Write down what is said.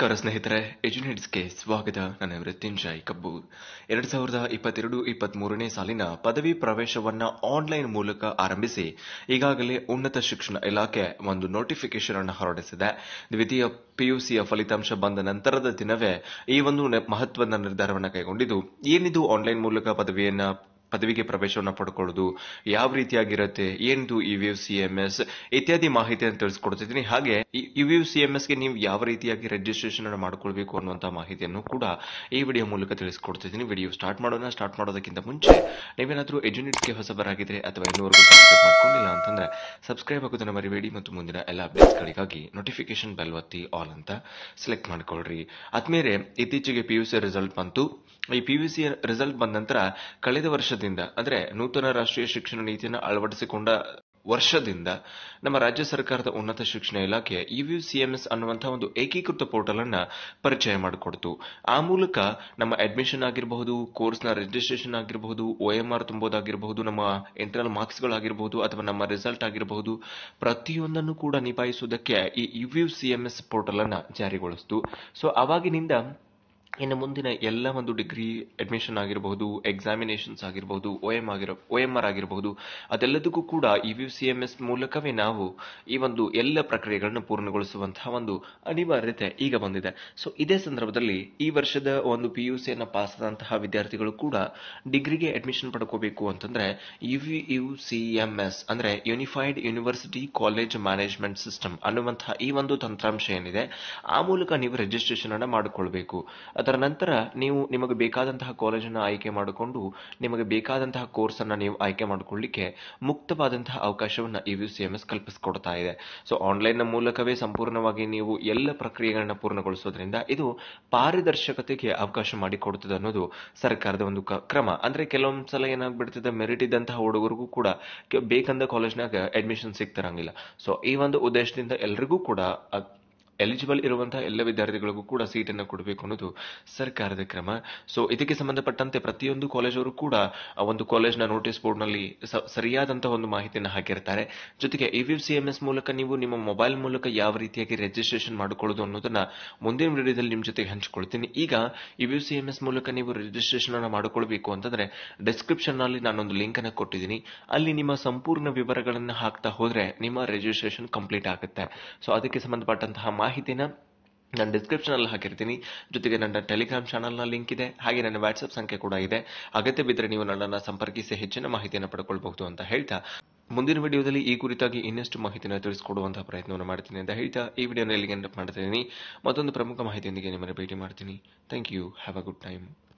ನಮಸ್ಕಾರ ಸ್ನೇಹಿತರೆ ಎಜುನೇಟ್ಸ್ಗೆ ಸ್ವಾಗತ ನನ್ನ ವೃತ್ಯುಂಜಯ್ ಕಬ್ಬೂರ್ ಎರಡ್ ಸಾವಿರದ ಇಪ್ಪತ್ತೆರಡು ಇಪ್ಪತ್ಮೂರನೇ ಸಾಲಿನ ಪದವಿ ಪ್ರವೇಶವನ್ನ ಆನ್ಲೈನ್ ಮೂಲಕ ಆರಂಭಿಸಿ ಈಗಾಗಲೇ ಉನ್ನತ ಶಿಕ್ಷಣ ಇಲಾಖೆ ಒಂದು ನೋಟಿಫಿಕೇಶನ್ ಅನ್ನು ಹೊರಡಿಸಿದೆ ದ್ವಿತೀಯ ಪಿಯುಸಿಯ ಫಲಿತಾಂಶ ಬಂದ ನಂತರದ ದಿನವೇ ಈ ಒಂದು ನೆ- ಮಹತ್ವದ ನಿರ್ಧಾರವನ್ನು ಕೈಗೊಂಡಿದ್ದು ಏನಿದು ಆನ್ಲೈನ್ ಮೂಲಕ ಪದವಿಯನ್ನ ಪದವಿಗೆ ಪ್ರವೇಶವನ್ನು ಪಡ್ಕೊಳ್ಳೋದು ಯಾವ ರೀತಿಯಾಗಿರುತ್ತೆ ಏನಿದು E V C M S ಇತ್ಯಾದಿ ಮಾಹಿತಿಯನ್ನು ತಿಳಿಸ್ಕೊಡ್ತಿದ್ದೀನಿ ಹಾಗೆ ಇ ವಿ ಸಿ ಎಂ ಎಸ್ಗೆ ನೀವು ಯಾವ ರೀತಿಯಾಗಿ ರಿಜಿಸ್ಟ್ರೇಷನ್ ಅನ್ನು ಮಾಡ್ಕೊಳ್ಬೇಕು ಅನ್ನುವಂಥ ಮಾಹಿತಿಯನ್ನು ಕೂಡ ಈ ವಿಡಿಯೋ ಮೂಲಕ ತಿಳಿಸ್ಕೊಡ್ತಿದ್ದೀನಿ ವಿಡಿಯೋ ಸ್ಟಾರ್ಟ್ ಮಾಡೋಣ ಸ್ಟಾರ್ಟ್ ಮಾಡೋದಕ್ಕಿಂತ ಮುಂಚೆ ನೀವೇನಾದರೂ ಎಜುನೇಟ್ಸ್ಗೆ ಹೊಸಬರಾಗಿದ್ರೆ ಅಥವಾ ಇನ್ನೂವರೆಗೂ ಸಬ್ಸ್ಕ್ರೈಬ್ ಮಾಡ್ಕೊಂಡಿಲ್ಲ ಅಂತಂದ್ರೆ ಸಬ್ಸ್ಕ್ರೈಬ್ ಆಗೋದನ್ನ ಮರಿಬೇಡಿ ಮತ್ತು ಮುಂದಿನ ಎಲ್ಲ ಅಪ್ಡೇಟ್ಸ್ಗಳಿಗಾಗಿ ನೋಟಿಫಿಕೇಶನ್ ಬೆಲ್ ಒತ್ತಿ ಆಲ್ ಅಂತ ಸೆಲೆಕ್ಟ್ ಮಾಡ್ಕೊಳ್ರಿ ಆದ್ಮೇಲೆ ಇತ್ತೀಚೆಗೆ ಪಿ ಯು ಸಿ ರಿಸಲ್ಟ್ ಬಂತು ಈ ಪಿ ಯು ಸಿ ರಿಸಲ್ಟ್ ಬಂದ ನಂತರ ಕಳೆದ ವರ್ಷದಿಂದ ಅಂದ್ರೆ ನೂತನ ರಾಷ್ಟ್ರೀಯ ಶಿಕ್ಷಣ ನೀತಿಯನ್ನು ಅಳವಡಿಸಿಕೊಂಡ ವರ್ಷದಿಂದ ನಮ್ಮ ರಾಜ್ಯ ಸರ್ಕಾರದ ಉನ್ನತ ಶಿಕ್ಷಣ ಇಲಾಖೆ ಇ ಸಿ ಎಂ ಎಸ್ ಅನ್ನುವಂತಹ ಒಂದು ಏಕೀಕೃತ ಪೋರ್ಟಲ್ ಅನ್ನ ಪರಿಚಯ ಮಾಡಿಕೊಡ್ತು ಆ ಮೂಲಕ ನಮ್ಮ ಅಡ್ಮಿಷನ್ ಆಗಿರಬಹುದು ಕೋರ್ಸ್ನ ರಿಜಿಸ್ಟ್ರೇಷನ್ ಆಗಿರಬಹುದು ಒ ಎಂ ಆರ್ ತುಂಬೋದಾಗಿರಬಹುದು ನಮ್ಮ ಇಂಟರ್ನಲ್ ಮಾರ್ಕ್ಸ್ಗಳಾಗಿರಬಹುದು ಅಥವಾ ನಮ್ಮ ರಿಸಲ್ಟ್ ಆಗಿರಬಹುದು ಪ್ರತಿಯೊಂದನ್ನು ಕೂಡ ನಿಭಾಯಿಸುವುದಕ್ಕೆ ಈ U C M S portal ಅನ್ನ ಜಾರಿಗೊಳಿಸಿತು ಸೊ ಅವಾಗಿನಿಂದ ಇನ್ನು ಮುಂದಿನ ಎಲ್ಲ ಒಂದು ಡಿಗ್ರಿ ಅಡ್ಮಿಷನ್ ಆಗಿರಬಹುದು ಎಕ್ಸಾಮಿನೇಷನ್ಸ್ ಆಗಿರಬಹುದು ಒ ಎಂ ಆಗಿರ ಒ ಎಂ ಆರ್ ಆಗಿರಬಹುದು ಅದೆಲ್ಲದಕ್ಕೂ ಕೂಡ E V C M S ಮೂಲಕವೇ ನಾವು ಈ ಒಂದು ಎಲ್ಲ ಪ್ರಕ್ರಿಯೆಗಳನ್ನು ಪೂರ್ಣಗೊಳಿಸುವಂತಹ ಒಂದು ಅನಿವಾರ್ಯತೆ ಈಗ ಬಂದಿದೆ ಸೊ ಇದೇ ಸಂದರ್ಭದಲ್ಲಿ ಈ ವರ್ಷದ ಒಂದು ಪಿ ಯು ಸಿಯನ್ನು ಪಾಸ್ ಆದಂತಹ ವಿದ್ಯಾರ್ಥಿಗಳು ಕೂಡ ಡಿಗ್ರಿಗೆ ಅಡ್ಮಿಷನ್ ಪಡ್ಕೋಬೇಕು ಅಂತಂದ್ರೆ E V U C M S ಅಂದ್ರೆ unified university college management system ಅನ್ನುವಂತಹ ಈ ಒಂದು ತಂತ್ರಾಂಶ ಏನಿದೆ ಆ ಮೂಲಕ ನೀವು ರಿಜಿಸ್ಟ್ರೇಷನ್ ಅನ್ನ ಮಾಡಿಕೊಳ್ಬೇಕು ಅದರ ನಂತರ ನೀವು ನಿಮಗೆ ಬೇಕಾದಂತಹ ಕಾಲೇಜನ್ನು ಆಯ್ಕೆ ಮಾಡಿಕೊಂಡು ನಿಮಗೆ ಬೇಕಾದಂತಹ ಕೋರ್ಸ್ ಅನ್ನ ನೀವು ಆಯ್ಕೆ ಮಾಡಿಕೊಳ್ಳಿಕ್ಕೆ ಮುಕ್ತವಾದಂತಹ ಅವಕಾಶವನ್ನ E V C M S ಕಲ್ಪಿಸಿಕೊಡ್ತಾ ಇದೆ ಸೊ ಆನ್ಲೈನ್ ಮೂಲಕವೇ ಸಂಪೂರ್ಣವಾಗಿ ನೀವು ಎಲ್ಲ ಪ್ರಕ್ರಿಯೆಗಳನ್ನ ಪೂರ್ಣಗೊಳಿಸೋದ್ರಿಂದ ಇದು ಪಾರದರ್ಶಕತೆಗೆ ಅವಕಾಶ ಮಾಡಿಕೊಡುತ್ತದೆ ಅನ್ನೋದು ಸರ್ಕಾರದ ಒಂದು ಕ- ಕ್ರಮ ಅಂದ್ರೆ ಕೆಲವೊಂದ್ ಸಲ ಏನಾಗ್ಬಿಡ್ತದೆ ಮೆರಿಟ್ ಇದ್ದಂತಹ ಹುಡುಗರಿಗೂ ಕೂಡ ಕೆ- ಬೇಕಂದ ಕಾಲೇಜ್ನಾಗ ಅಡ್ಮಿಷನ್ ಸಿಗ್ತಿರಂಗಿಲ್ಲ ಸೊ ಈ ಒಂದು ಉದ್ದೇಶದಿಂದ ಎಲ್ರಿಗೂ ಕೂಡ ಅ- ಎಲಿಜಿಬಲ್ ಇರುವಂತಹ ಎಲ್ಲ ವಿದ್ಯಾರ್ಥಿಗಳಿಗೂ ಕೂಡ ಸೀಟನ್ನು ಕೊಡಬೇಕು ಅನ್ನೋದು ಸರ್ಕಾರದ ಕ್ರಮ ಸೊ ಇದಕ್ಕೆ ಸಂಬಂಧಪಟ್ಟಂತೆ ಪ್ರತಿಯೊಂದು ಕಾಲೇಜವರು ಕೂಡ ಆ ಒಂದು ಕಾಲೇಜ್ನ ನೋಟಿಸ್ ಬೋರ್ಡ್ನಲ್ಲಿ ಸ- ಸರಿಯಾದಂತಹ ಒಂದು ಮಾಹಿತಿಯನ್ನು ಹಾಕಿರ್ತಾರೆ ಜೊತೆಗೆ E V C M S ಮೂಲಕ ನೀವು ನಿಮ್ಮ ಮೊಬೈಲ್ ಮೂಲಕ ಯಾವ ರೀತಿಯಾಗಿ ರಿಜಿಸ್ಟ್ರೇಷನ್ ಮಾಡಿಕೊಳ್ಳೋದು ಅನ್ನೋದನ್ನ ಮುಂದಿನ ವಿಡಿಯೋದಲ್ಲಿ ನಿಮ್ಮ ಜೊತೆಗೆ ಹಂಚಿಕೊಳ್ತೀನಿ ಈಗ E V C M S ಮೂಲಕ ನೀವು ರಿಜಿಸ್ಟ್ರೇಷನ್ ಅನ್ನು ಮಾಡಿಕೊಳ್ಬೇಕು ಅಂತಂದ್ರೆ ಡಿಸ್ಕ್ರಿಪ್ಷನ್ ನಲ್ಲಿ ನಾನೊಂದು ಲಿಂಕ್ ಅನ್ನು ಕೊಟ್ಟಿದ್ದೀನಿ ಅಲ್ಲಿ ನಿಮ್ಮ ಸಂಪೂರ್ಣ ವಿವರಗಳನ್ನು ಹಾಕ್ತಾ ಹೋದ್ರೆ ನಿಮ್ಮ ರಿಜಿಸ್ಟ್ರೇಷನ್ ಕಂಪ್ಲೀಟ್ ಆಗುತ್ತೆ ಸೊ ಅದಕ್ಕೆ ಸಂಬಂಧಪಟ್ಟಂತಹ ಮಾಹಿತಿನ ನಾನು ಡಿಸ್ಕ್ರಿಪ್ಷನ್ ಅಲ್ಲಿ ಹಾಕಿರ್ತೀನಿ ಜೊತೆಗೆ ನನ್ನ ಟೆಲಿಗ್ರಾಮ್ ಚಾನಲ್ನ ಲಿಂಕ್ ಇದೆ ಹಾಗೆ ನನ್ನ ವಾಟ್ಸ್ಆಪ್ ಸಂಖ್ಯೆ ಕೂಡ ಇದೆ ಅಗತ್ಯ ಬಿದ್ದರೆ ನೀವು ನನ್ನನ್ನು ಸಂಪರ್ಕಿಸಿ ಹೆಚ್ಚಿನ ಮಾಹಿತಿಯನ್ನು ಪಡ್ಕೊಳ್ಬಹುದು ಅಂತ ಹೇಳ್ತಾ ಮುಂದಿನ ವಿಡಿಯೋದಲ್ಲಿ ಈ ಕುರಿತಾಗಿ ಇನ್ನಷ್ಟು ಮಾಹಿತಿನ ತಿಳಿಸ್ಕೊಡುವಂತಹ ಪ್ರಯತ್ನವನ್ನು ಮಾಡ್ತೀನಿ ಅಂತ ಹೇಳ್ತಾ ಈ ವಿಡಿಯೋನ ಇಲ್ಲಿಗೆ end ಮಾಡ್ತಿದ್ದೀನಿ ಮತ್ತೊಂದು ಪ್ರಮುಖ ಮಾಹಿತಿಯೊಂದಿಗೆ ನಿಮ್ಮನ್ನು ಭೇಟಿ ಮಾಡ್ತೀನಿ thank you have a good time